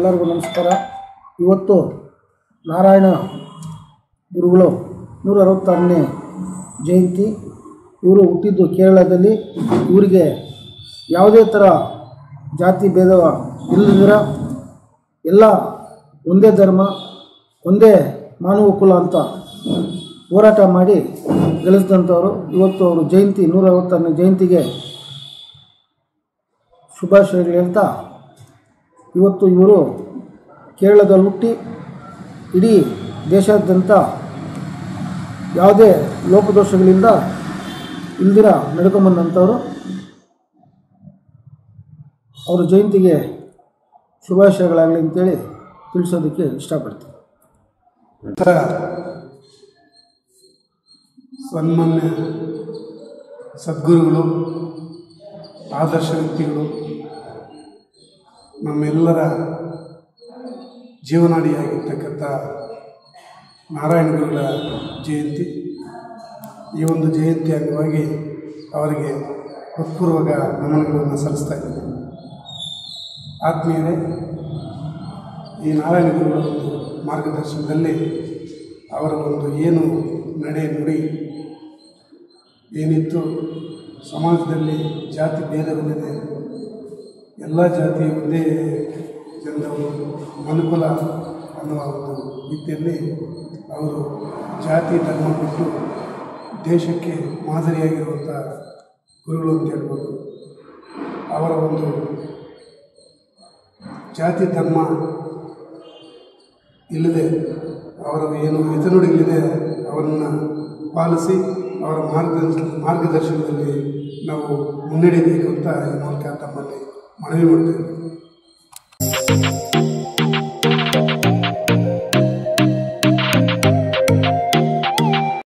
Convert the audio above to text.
ಎಲ್ಲರಿಗೂ ನಮಸ್ಕಾರ ಇವತ್ತು ನಾರಾಯಣ ಗುರುಗಳು ನೂರ ಅರವತ್ತಾರನೇ ಜಯಂತಿ ಇವರು ಹುಟ್ಟಿದ್ದು ಕೇರಳದಲ್ಲಿ ಇವರಿಗೆ ಯಾವುದೇ ಥರ ಜಾತಿ ಭೇದ ಇಲ್ಲದಿರ ಎಲ್ಲ ಒಂದೇ ಧರ್ಮ ಒಂದೇ ಮಾನವ ಕುಲ ಅಂತ ಹೋರಾಟ ಮಾಡಿ ಗಳಿಸಿದಂಥವರು ಇವತ್ತು ಅವರು ಜಯಂತಿ ನೂರ ಅರವತ್ತಾರನೇ ಜಯಂತಿಗೆ ಶುಭಾಶಯಗಳು ಹೇಳ್ತಾ ಇವತ್ತು ಇವರು ಕೇರಳದಲ್ಲಿ ಹುಟ್ಟಿ ಇಡೀ ದೇಶಾದ್ಯಂತ ಯಾವುದೇ ಲೋಪದೋಷಗಳಿಂದ ಇಲ್ದಿರ ನಡ್ಕೊಂಬಂದಂಥವ್ರು ಅವರ ಜಯಂತಿಗೆ ಶುಭಾಶಯಗಳಾಗಲಿ ಅಂತೇಳಿ ತಿಳಿಸೋದಕ್ಕೆ ಇಷ್ಟಪಡ್ತೀನಿ ನಂತರ ಸನ್ಮಾನ್ಯ ಸದ್ಗುರುಗಳು ಆದರ್ಶ ವ್ಯಕ್ತಿಗಳು ನಮ್ಮೆಲ್ಲರ ಜೀವನಾಡಿಯಾಗಿರ್ತಕ್ಕಂಥ ನಾರಾಯಣ ಗುರುಗಳ ಜಯಂತಿ ಈ ಒಂದು ಜಯಂತಿ ಅಂಗವಾಗಿ ಅವರಿಗೆ ಹೃತ್ಪೂರ್ವಕ ನಮನಗಳನ್ನು ಸಲ್ಲಿಸ್ತಾ ಇದ್ದೀನಿ ಆತ್ಮೀಯರೇ ಈ ನಾರಾಯಣ ಗುರುಗಳ ಒಂದು ಮಾರ್ಗದರ್ಶನದಲ್ಲಿ ಅವರ ಒಂದು ಏನು ನಡೆ ನುಡಿ ಏನಿತ್ತು ಸಮಾಜದಲ್ಲಿ ಜಾತಿ ಭೇದವಿಲ್ಲದೆ ಎಲ್ಲ ಜಾತಿ ಒಂದೇ ಜನರವರು ಮನುಕುಲ ಅನ್ನುವ ಒಂದು ರೀತಿಯಲ್ಲಿ ಅವರು ಜಾತಿ ಧರ್ಮ ಬಿಟ್ಟು ದೇಶಕ್ಕೆ ಮಾದರಿಯಾಗಿರುವಂಥ ಗುರುಗಳು ಅಂತ ಹೇಳ್ಬೋದು ಅವರ ಒಂದು ಜಾತಿ ಧರ್ಮ ಇಲ್ಲದೆ ಅವರ ಏನು ಹಿತನುಡಿಗಳಿದೆ ಅವರನ್ನು ಪಾಲಿಸಿ ಅವರ ಮಾರ್ಗದರ್ಶ ಮಾರ್ಗದರ್ಶನದಲ್ಲಿ ನಾವು ಮುನ್ನಡೆಯಬೇಕು ಅಂತ ಈ ಮೂಲಕ ತಮ್ಮಲ್ಲಿ ಮನವಿ ಮಾಡ್ತೇವೆ